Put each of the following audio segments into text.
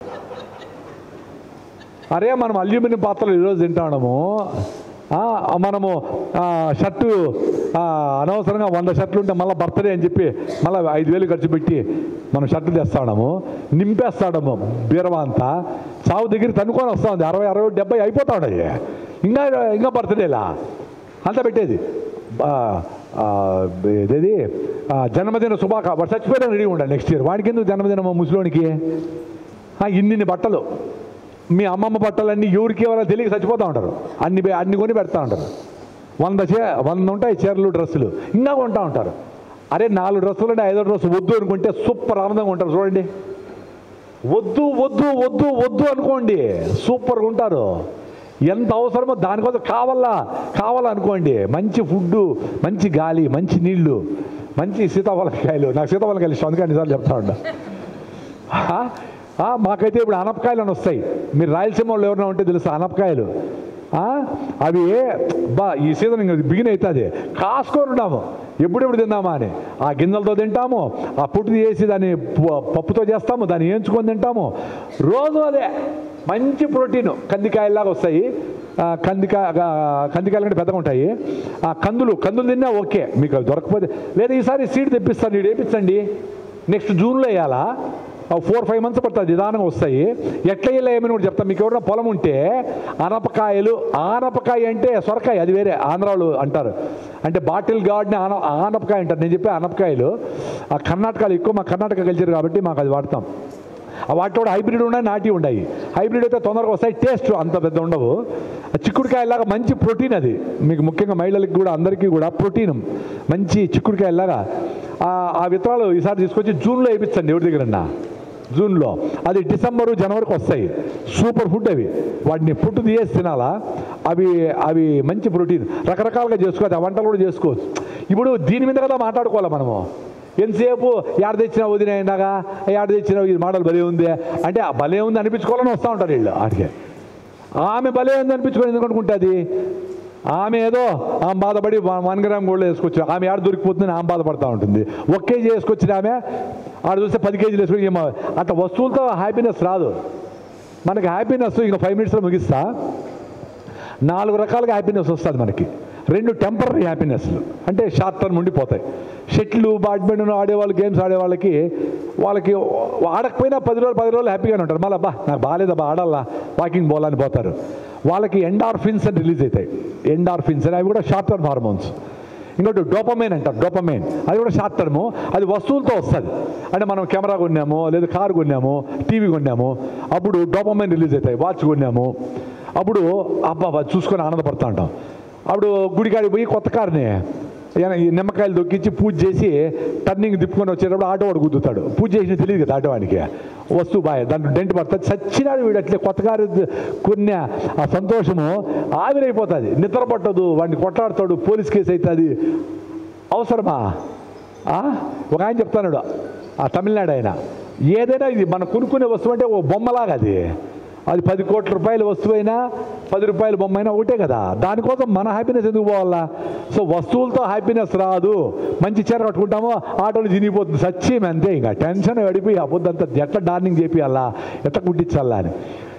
అరే మనం అల్యూమినియం పాత్రలు ఈరోజు తింటాము ఆ, మనము ఆ, షర్టు ఆ, అనవసరంగా వంద షర్ట్లు ఉంటే మళ్ళీ బర్త్డే అని చెప్పి మళ్ళీ ఐదు వేలు ఖర్చు పెట్టి మనం షర్ట్లు తెస్తాడము నింపేస్తాడము బీరవా అంతా చావు దగ్గర తన్నుకొని వస్తుంది అరవై అరవై డెబ్బై అయిపోతా ఉన్నాయి ఇంకా ఇంకా బర్త్డేలా అంతా పెట్టేది ఆ, ఆ, ఇదేది ఆ, జన్మదిన శుభాక వాడు చచ్చిపోయినా రెడీ ఉండాలి నెక్స్ట్ ఇయర్ వాడికి ఎందుకు జన్మదినమో ముసలోనికి ఆ, ఇన్నిన్ని బట్టలు మీ అమ్మమ్మ బట్టలన్నీ ఎవరికి ఎవరో తెలియక చచ్చిపోతూ ఉంటారు అన్ని బే- అన్ని కొని పెడతా ఉంటారు వంద చే వంద ఉంటాయి చీరలు డ్రెస్సులు ఇంకా కొంటా ఉంటారు అరే నాలుగు డ్రెస్సులు అంటే ఐదో డ్రెస్సు వద్దు అనుకుంటే సూపర్ ఆనందంగా ఉంటారు చూడండి వద్దు వద్దు వద్దు వద్దు అనుకోండి సూపర్గా ఉంటారు ఎంత అవసరమో దానికోసం కావాలా కావాలనుకోండి మంచి ఫుడ్డు మంచి గాలి మంచి నీళ్లు మంచి సీతాఫలకాయలు నాకు సీతాఫలకాయలు ఇష్టం అందుకని నిజాలు చెప్తా ఉంటా ఆ? ఆ, మాకైతే ఇప్పుడు అనపకాయలు అని వస్తాయి మీరు రాయలసీమ వాళ్ళు ఎవరైనా ఉంటే తెలుసా అనపకాయలు ఆ? అవి బా ఈ సీజన్ ఇంకా బిగిన్ అవుతుంది కాసుకొని ఉన్నాము ఎప్పుడెప్పుడు తిందామా అని ఆ గింజలతో తింటాము ఆ పుట్టు చేసి దాన్ని ప- పప్పుతో చేస్తాము దాన్ని వేయించుకొని తింటాము రోజు అదే మంచి ప్రోటీన్ కందికాయలాగా వస్తాయి ఆ, కందికాయ ఆ, కందికాయలు కంటే పెద్దగా ఉంటాయి ఆ కందులు కందులు తిన్నా ఓకే మీకు అవి దొరకకపోతే లేదా ఈసారి సీడ్ తెప్పిస్తాను ఇది వేయించండి నెక్స్ట్ జూన్లో వేయాలా ఫోర్ ఫైవ్ మంత్స్ పడుతుంది నిదానంగా వస్తాయి ఎట్లా వేయలేమని కూడా చెప్తాను మీకు ఎవరైనా పొలం ఉంటే అనపకాయలు ఆనపకాయ అంటే సొరకాయ అది వేరే ఆంధ్రాలో అంటారు అంటే బాటిల్ గార్డ్ని ఆన ఆనపకాయ అంటారు నేను చెప్పే అనపకాయలు ఆ కర్ణాటకలో ఎక్కువ మా కర్ణాటక కల్చర్ కాబట్టి మాకు అది వాడతాం ఆ వాటిలో కూడా హైబ్రిడ్ ఉన్నాయి నాటి ఉన్నాయి హైబ్రిడ్ అయితే తొందరగా వస్తాయి టేస్ట్ అంత పెద్ద ఉండవు ఆ చిక్కుడుకాయలాగా మంచి ప్రోటీన్ అది మీకు ముఖ్యంగా మహిళలకు కూడా అందరికీ కూడా ప్రోటీన్ మంచి చిక్కుడుకాయలాగా ఆ ఆ విత్తనాలు ఈసారి తీసుకొచ్చి జూన్లో వేయించండి ఎవరి దగ్గరన్నా జూన్లో అది డిసెంబరు జనవరికి వస్తాయి సూపర్ ఫుడ్ అవి వాటిని పుట్టు తీసేసి తినాలా అవి అవి మంచి ప్రోటీన్ రకరకాలుగా చేసుకోవచ్చు ఆ వంటలు కూడా చేసుకోవచ్చు ఇప్పుడు దీని మీద కదా మాట్లాడుకోవాలి మనము ఎంతసేపు ఏడ తెచ్చినా వదిన ఇందాక ఏడ తెచ్చినా ఈ మోడల్ భలే ఉంది అంటే ఆ భలే ఉంది అనిపించుకోవాలని వస్తూ ఉంటారు వీళ్ళు ఆడికి ఆమె భలే ఉంది అనిపించుకొని ఎందుకు అనుకుంటుంది ఆమె ఏదో ఆమె బాధపడి వన్ వన్ గ్రామ్ గోల్డ్ వేసుకొచ్చి ఆమె ఆడ దొరికిపోతుందని ఆమె బాధపడతా ఉంటుంది ఒక కేజీ వేసుకొచ్చిన ఆమె ఆడ చూస్తే పది కేజీలు వేసుకొని ఏమో అట్లా వస్తువులతో హ్యాపీనెస్ రాదు మనకి హ్యాపీనెస్ ఇంకా ఫైవ్ మినిట్స్లో ముగిస్తా నాలుగు రకాలుగా హ్యాపీనెస్ వస్తుంది మనకి రెండు టెంపరీ హ్యాపీనెస్లు అంటే షార్ట్ టర్మ్ ఉండిపోతాయి షెట్లు బ్యాడ్మింటన్ ఆడేవాళ్ళు గేమ్స్ ఆడేవాళ్ళకి వాళ్ళకి ఆడకపోయినా పది రోజులు పది రోజులు హ్యాపీగానే ఉంటారు మళ్ళీ అబ్బా నాకు బాగాలేదబ్బా ఆడాలా వాకింగ్ పోవాలని పోతారు వాళ్ళకి ఎండార్ఫిన్స్ అని రిలీజ్ అవుతాయి ఎండార్ఫిన్స్ అని అవి కూడా షార్ట్ టర్మ్ హార్మోన్స్ ఇంకోటి డోపమైన్ అంటారు డోపమైన్ అది కూడా షార్ట్ టర్మ్ అది వస్తువులతో వస్తుంది అంటే మనం కెమెరా కొన్నాము లేదా కారు కొన్నాము టీవీ కొన్నాము అప్పుడు డోపమైన్ రిలీజ్ అవుతాయి వాచ్ కొన్నాము అప్పుడు అబ్బా చూసుకొని ఆనందపడుతూ ఉంటాం అప్పుడు గుడికాడికి పోయి కొత్త కారుని ఏన- ఈ నిమ్మకాయలు దొక్కించి పూజ చేసి టర్నింగ్ తిప్పుకొని వచ్చేటప్పుడు ఆటో వాడు గుద్దుతాడు పూజ చేసిన తెలియదు కదా ఆటో వాడికి వస్తువు బాయ్ దాంట్లో డెంట్ పడుతుంది చచ్చినాడు వీడు అట్లే కొత్త కారు కొన్న ఆ సంతోషము ఆవిరైపోతుంది నిద్ర పట్టదు వాడిని కొట్లాడతాడు పోలీస్ కేసు అవుతుంది అవసరమా ఆ? ఒక ఆయన చెప్తాడు ఆ తమిళనాడు ఆయన ఏదైనా ఇది మనం కొనుక్కునే వస్తువు అంటే ఓ బొమ్మలాగా అది అది పది కోట్ల రూపాయల వస్తువైనా పది రూపాయల బొమ్మ అయినా ఒకటే కదా దానికోసం మన హ్యాపీనెస్ ఎందుకు పోవాలా సో వస్తువులతో హ్యాపీనెస్ రాదు మంచి చీర కట్టుకుంటామో ఆటోలు చినిగిపోతుంది సచ్చేమి అంతే ఇంకా టెన్షన్ పడిపోయి ఆ పొద్దంతా ఎట్లా డార్నింగ్ చేపియాలా ఎట్లా కుట్టించాలా అని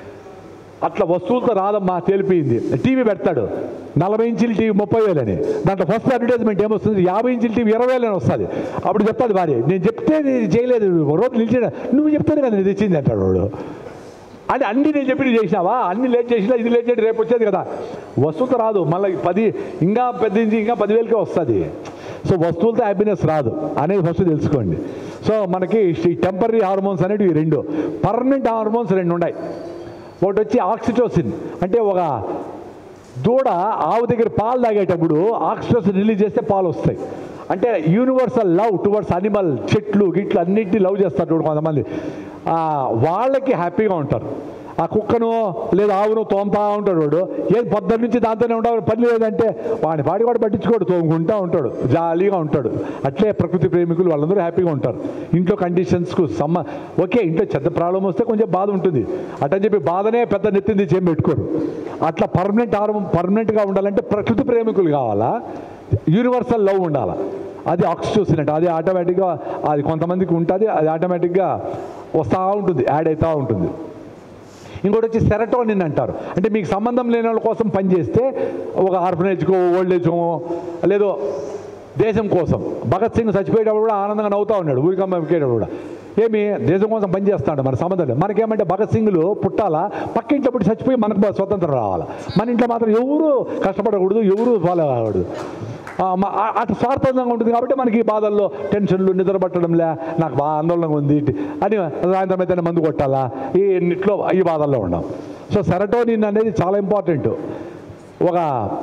అట్లా వస్తువులతో రాదమ్మా తేలిపోయింది టీవీ పెడతాడు నలభై ఇంచుల టీవీ ముప్పై వేలని దాంట్లో ఫస్ట్ అడ్వర్టైజ్మెంట్ ఏమొస్తుంది యాభై ఇంచుల టీవీ ఇరవై వేలని వస్తుంది అప్పుడు చెప్తాది భార్య నేను చెప్తే నేను చేయలేదు ఒక రోజు నిలిచాడు నువ్వు చెప్తేనే కదా నేను తెచ్చింది అంటాడు వాడు అంటే అన్ని నేను చెప్పి నువ్వు చేసినావా అన్ని లేట్ చేసినా ఇది లేట్ చేయండి రేపు వచ్చేది కదా వస్తువుతో రాదు మళ్ళీ పది ఇంకా పెద్ద ఇంచి ఇంకా పదివేలకే వస్తుంది సో వస్తువులతో హ్యాపీనెస్ రాదు అనేది ఫస్ట్ తెలుసుకోండి సో మనకి ఈ టెంపరీ హార్మోన్స్ అనేవి రెండు పర్మనెంట్ హార్మోన్స్ రెండు ఉన్నాయి ఒకటి వచ్చి ఆక్సిటోసిన్ అంటే ఒక దూడ ఆవు దగ్గర పాలు తాగేటప్పుడు ఆక్సిటోసిన్ రిలీజ్ చేస్తే పాలు వస్తాయి అంటే యూనివర్సల్ లవ్ టువర్డ్స్ అనిమల్ చెట్లు గిట్లు అన్నింటినీ లవ్ చేస్తారు చూడు కొంతమంది ఆ, వాళ్ళకి హ్యాపీగా ఉంటారు ఆ కుక్కను లేదా ఆవును తోముతా ఉంటాడు వాడు ఏది పొద్దున్న నుంచి దాంతోనే ఉంటాడు పని లేదంటే వాడి పాడి వాడు పట్టించుకోడు తోముకుంటా ఉంటాడు జాలీగా ఉంటాడు అట్లే ప్రకృతి ప్రేమికులు వాళ్ళందరూ హ్యాపీగా ఉంటారు ఇంట్లో కండిషన్స్కు సమ్మ ఓకే ఇంట్లో చెత్త ప్రాబ్లం వస్తే కొంచెం బాధ ఉంటుంది అట్టని చెప్పి బాధనే పెద్ద నెత్తింది చేయం పెట్టుకోరు అట్లా పర్మనెంట్ ఆరం పర్మనెంట్గా ఉండాలంటే ప్రకృతి ప్రేమికులు కావాలా యూనివర్సల్ లవ్ ఉండాలా అది ఆక్సిటోసిన్ అంటే అది ఆటోమేటిక్గా అది కొంతమందికి ఉంటుంది అది ఆటోమేటిక్గా వస్తూ ఉంటుంది యాడ్ అవుతూ ఉంటుంది ఇంకోటి వచ్చి సెరటోనిన్ అంటారు అంటే మీకు సంబంధం లేని వాళ్ళ కోసం పనిచేస్తే ఒక ఆర్ఫనేజ్కో ఓల్డ్ ఏజ్ హోమో లేదో దేశం కోసం భగత్ సింగ్ చచ్చిపోయేటప్పుడు కూడా ఆనందంగా నవ్వుతా ఉన్నాడు ఊరికమ్మ ఎక్కేటప్పుడు కూడా ఏమి దేశం కోసం పనిచేస్తాడు మన సంబంధం లేదు మనకేమంటే భగత్ సింగ్లు పుట్టాలా పక్కింట్లో పుట్టి చచ్చిపోయి మనకు బా- స్వతంత్రం రావాలా మన ఇంట్లో మాత్రం ఎవరు కష్టపడకూడదు ఎవరు ఫాలో కాకూడదు ఆ, మ- ఆ- అటు స్వార్థంగా ఉంటుంది కాబట్టి మనకి ఈ బాధల్లో టెన్షన్లు నిద్ర పట్టడంలే నాకు బాగా ఆందోళనగా ఉంది అని సాయంత్రం అయితే మందు కొట్టాలా ఈ ఇట్లో ఈ బాధల్లో ఉన్నాం సో సెరటోనిన్ అనేది చాలా ఇంపార్టెంట్ ఒక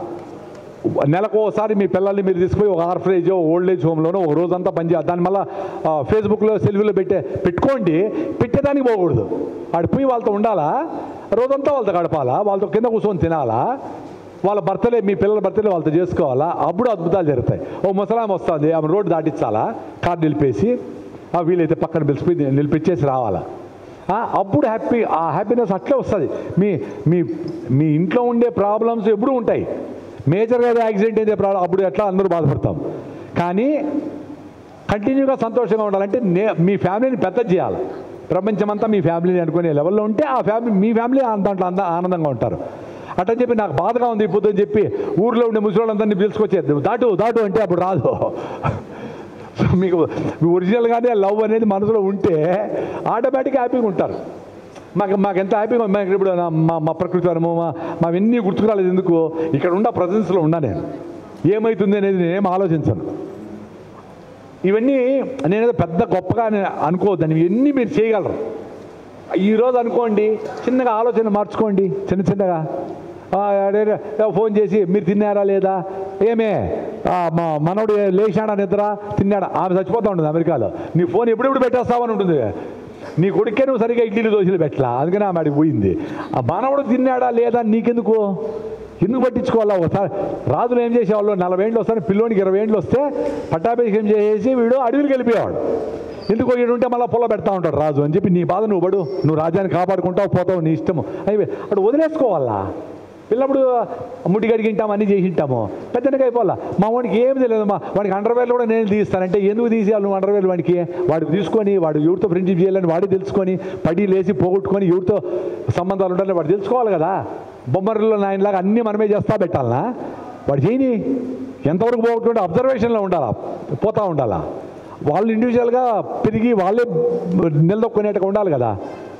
నెలకు ఒకసారి మీ పిల్లల్ని మీరు తీసుకుపోయి ఒక ఆర్ఫనేజ్ ఓల్డ్ ఏజ్ హోమ్లోనో ఒక రోజంతా పనిచేయాలి దాని మళ్ళీ ఫేస్బుక్లో సెల్ఫీలో పెట్టే పెట్టుకోండి పెట్టేదానికి పోకూడదు ఆడ పోయి వాళ్ళతో ఉండాలా రోజంతా వాళ్ళతో గడపాలా వాళ్ళతో కింద కూర్చొని తినాలా వాళ్ళ బర్త్డే మీ పిల్లల బర్త్డే వాళ్ళతో చేసుకోవాలా అప్పుడు అద్భుతాలు జరుగుతాయి ఓ ముసలాం వస్తుంది ఆమె రోడ్డు దాటించాలా కార్ నిలిపేసి ఆ వీలైతే పక్కన పిలిచిపోయి నిలిపించేసి రావాలా ఆ, అప్పుడు హ్యాపీ ఆ హ్యాపీనెస్ అట్లే వస్తుంది మీ మీ మీ ఇంట్లో ఉండే ప్రాబ్లమ్స్ ఎప్పుడూ ఉంటాయి మేజర్గా ఏదో యాక్సిడెంట్ అయితే ప్రాబ్లం అప్పుడు ఎట్లా అందరూ బాధపడతాం కానీ కంటిన్యూగా సంతోషంగా ఉండాలంటే నే మీ ఫ్యామిలీని పెద్ద చేయాలి ప్రపంచమంతా మీ ఫ్యామిలీని అనుకునే లెవెల్లో ఉంటే ఆ ఫ్యామిలీ మీ ఫ్యామిలీ దాంట్లో అంద ఆనందంగా ఉంటారు అట్టని చెప్పి నాకు బాధగా ఉంది ఇప్పుడు అని చెప్పి ఊర్లో ఉండే ముసలిళ్ళందరినీ పిలుచుకొచ్చేది దాటు దాటు అంటే అప్పుడు రాదు సో మీకు మీ ఒరిజినల్గానే లవ్ అనేది మనసులో ఉంటే ఆటోమేటిక్గా హ్యాపీగా ఉంటారు మాకు మాకు ఎంత హ్యాపీగా మాకు ఇప్పుడు నా- మా మా ప్రకృతి వరము మా మావన్నీ గుర్తుకు రాలేదు ఎందుకు ఇక్కడ ఉన్న ప్రజెన్స్లో ఉన్నా నేను ఏమవుతుంది అనేది నేనేం ఆలోచించను ఇవన్నీ నేనేదో పెద్ద గొప్పగా నేను అనుకోవద్దని ఇవన్నీ మీరు చేయగలరు ఈరోజు అనుకోండి చిన్నగా ఆలోచన మార్చుకోండి చిన్న చిన్నగా ఆ, అడే- ఏ, ఫోన్ చేసి మీరు తిన్నారా లేదా ఏమే ఆ, మా మనవడు లేచాడా నిద్ర తిన్నాడా ఆమె చచ్చిపోతా ఉంటుంది అమెరికాలో నీ ఫోన్ ఎప్పుడెప్పుడు పెట్టేస్తావని ఉంటుంది నీ కొడుకే నువ్వు సరిగా ఇడ్లీలు దోశలు పెట్టలా అందుకని ఆమె ఆడికి పోయింది ఆ మానవుడు తిన్నాడా లేదా నీకెందుకు ఎందుకు పట్టించుకోవాలా ఒకసారి రాజులు ఏం చేసేవాళ్ళు నలభై ఏండ్లు వస్తాను పిల్లోనికి ఇరవై ఏండ్లు వస్తే పట్టాభిషేకం చేసేసి వీడు అడవికి వెళ్ళిపోయేవాడు ఎందుకు ఈడు ఉంటే మళ్ళీ పొల పెడతా ఉంటాడు రాజు అని చెప్పి నీ బాధ నువ్వు పడు నువ్వు రాజ్యాన్ని కాపాడుకుంటావు పోతావు నీ ఇష్టము అవి అటు వదిలేసుకోవాలా పిల్లప్పుడు ముడి కడిగింటాం అన్నీ చేసింటాము పెద్దనగా అయిపోవాలా మా వాడికి ఏం తెలియదు మా వాడికి అండర్వేర్లు కూడా నేను తీస్తానంటే ఎందుకు తీసేయాలి నువ్వు అండర్వేర్లు వాడికి వాడికి తీసుకొని వాడు ఎవరితో ఫ్రెండ్షిప్ చేయాలని వాడు తెలుసుకొని పడి లేచి పోగొట్టుకొని ఎవరితో సంబంధాలు ఉండాలని వాడు తెలుసుకోవాలి కదా బొమ్మరిలో నాయనలాగా అన్నీ మనమే చేస్తా పెట్టాలనా వాడు చేయని ఎంతవరకు పోగొట్టుకుంటే అబ్జర్వేషన్లో ఉండాలా పోతా ఉండాలా వాళ్ళు ఇండివిజువల్గా పెరిగి వాళ్ళే నిలదొక్కునేట్టుగా ఉండాలి కదా